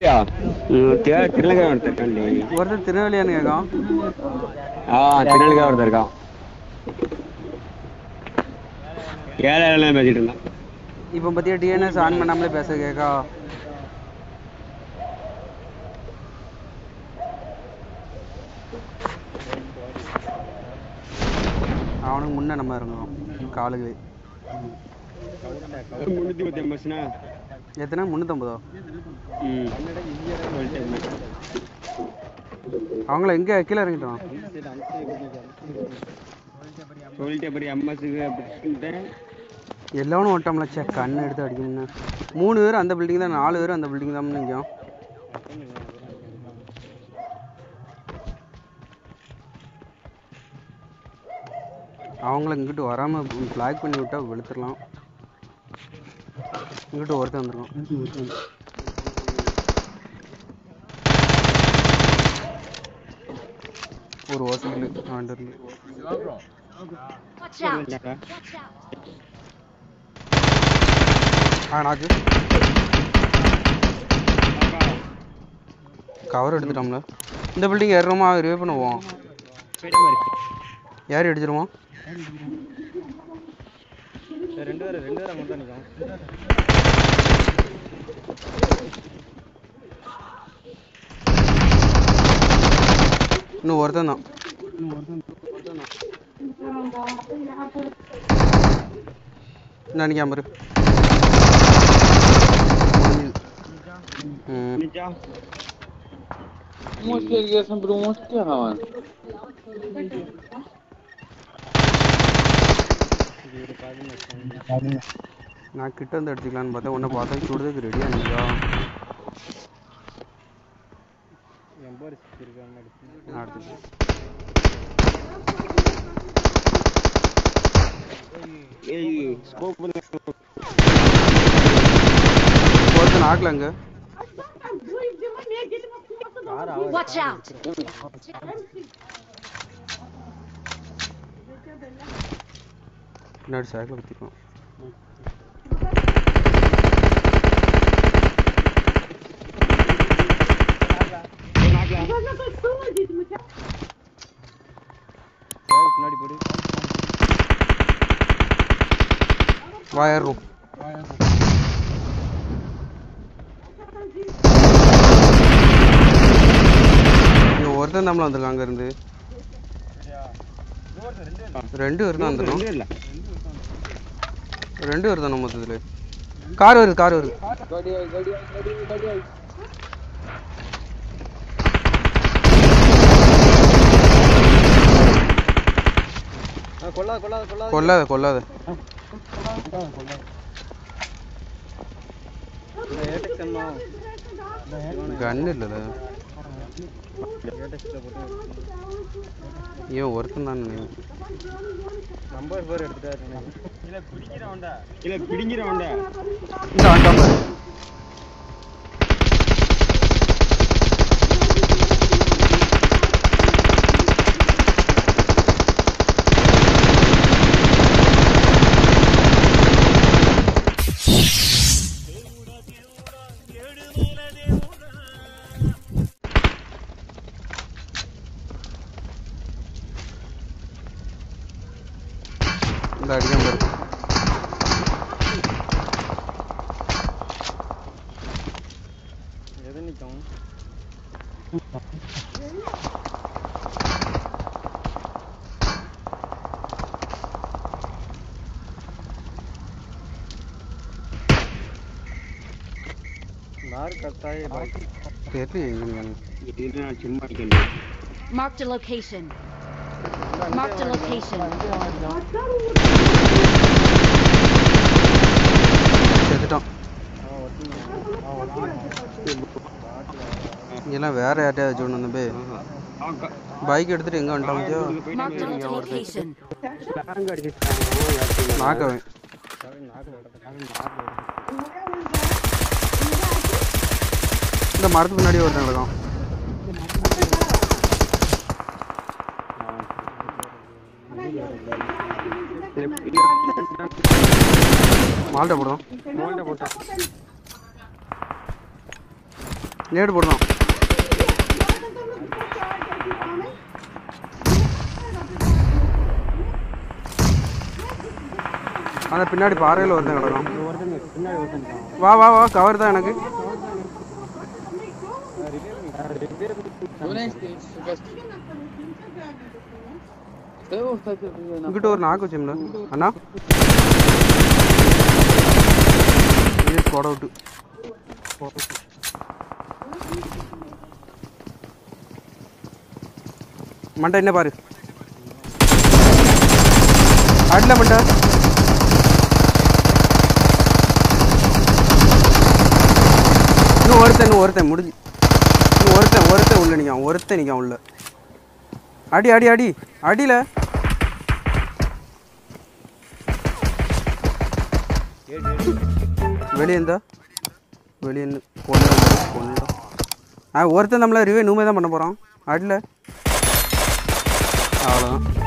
திருநங்கை ஒருத்தர் இருக்கான்டி ஒருத்தர் திருநெல்வேலியான்னு கேட்கான் ஆ திருநங்கை ஒருத்தர் இருக்கான் ஏழை ஏழை பேசிட்டு இருந்தான் இப்போ பத்தியா டிஎன்எஸ் ஆன் பண்ணாமலே பேச கேட்கா அவனுக்கு முன்ன நம்ம இருந்தோம் காலுக்கு முன்னூத்தி பத்தி ஐம்பதுனா எத்தனை முந்நூற்றம்பதோ ம் அவங்கள எங்கே கீழே இறங்கிட்டோம் சொல்லிட்டு அப்புறம் எம்எஸ்க்கு அப்படி சொல்லிட்டேன் எல்லாரும் ஓட்டாமல சே கண்ணு எடுத்து அடிக்கணும்னு மூணு பேர் அந்த பில்டிங் தான் நாலு பேர் அந்த பில்டிங் தான் நிற்கும் அவங்கள இங்கிட்டு வராமல் பிளாக் பண்ணி விட்டா வெளுத்துடலாம் இங்கிட்டு ஒருத்தன் வந்துருக்கான் ஒரு வாசல் ஆண்டர்ல Watch out! Watch out! ஆ நாக்கு கவர் எடுத்துட்டோம்ல இந்த பில்டிங் ஏறுறோமா ரிவே பண்ணுவோம் யார் அடிச்சிருவோம் ரெண்டு பேரும் ரெண்டு பேரும் மட்டும் நிற்கும் இன்னும் ஒருத்தன் தான் நினைக்காம இரு ம் நிஜா Moștia e sempre um moștia, mano. நான் கிட்ட வந்து அடிச்சுக்கலான்னு பார்த்தா உன்னை பார்த்தா சுடுறதுக்கு ரெடியா நீங்க எண்பது இருக்கான்னு அடிச்சு அடுத்து ஏய் ஸ்கோப் ஒருத்தன் ஆக்கல அங்க Watch out! பின்னாடி சைக்கிள் குத்திருக்கோம் பின்னாடி போடு வாயரும் இங்க ஒருத்தன் தமிழ் வந்திருக்கான் அங்க இருந்து ரெண்டு பேர் தான் வந்துடும் ரெண்டு இல்ல ரெண்டு பேர் தானே மொத்தத்துல கார் வருது கார் வருது கொள்ளாத கொள்ளாத கொள்ளாத கொல்லாத கொல்லாத ஏட்டக்ஸம்மா கன் இல்லைல்ல ஏட்டக்ஸ்ல போட்டு ஏன் ஒருத்தன் தான் நினைக்கிறேன் நம்பர் பேர் எடுத்துட்டாரு இல்ல பிடிக்கிறவன்டா இல்ல பிடிக்கிறவன்டா இந்த ஆண்டாம இந்த அடிக்காம இருக்கு எது நிக்கும் நார் கத்தாயே பாக்கி தெரியல எங்க இது நான் சும்மா அடிக்கணும் Marked a location. Marked a location. செத்துட்டான் இதெல்லாம் வேற யார்ட்டையா வச்சு கொண்டு வந்தே பைக் எடுத்துட்டு எங்க வந்துட்டான் Marked a location. நாக்கவன் இந்த மரத்துக்கு முன்னாடி ஒருத்தன் கிடக்கும் மால்ட்ட போடுவோம் நேடு போடுறான் அந்த பின்னாடி பாறையில் ஒருத்தன் கிடக்கும் ஒருத்தன் பின்னாடி ஒருத்தன் இருக்கான். வா வா வா கவர் தான் எனக்கு இவனே first. ஏதோ first நான் இங்கிட்ட ஒரு நாக்கு வச்சோம்ல அண்ணா இது ஸ்குவாட் அவுட்டு மண்டை என்ன பாரு அடில மண்டை இன்னும் ஒருத்தன் இன்னும் ஒருத்தன் முடிஞ்சு இன்னும் ஒருத்தன் ஒருத்தன் உள்ள நிற்கான் ஒருத்தன் நிற்கான் உள்ள அடி அடி அடி அடியில் வெளியே இருந்தா வெளியே கொண்டு கொண்டு ஆ ஒருத்தன் நம்மள ரிவே நூமே தான் பண்ண போகிறான் அடியில் அவ்வளோதான்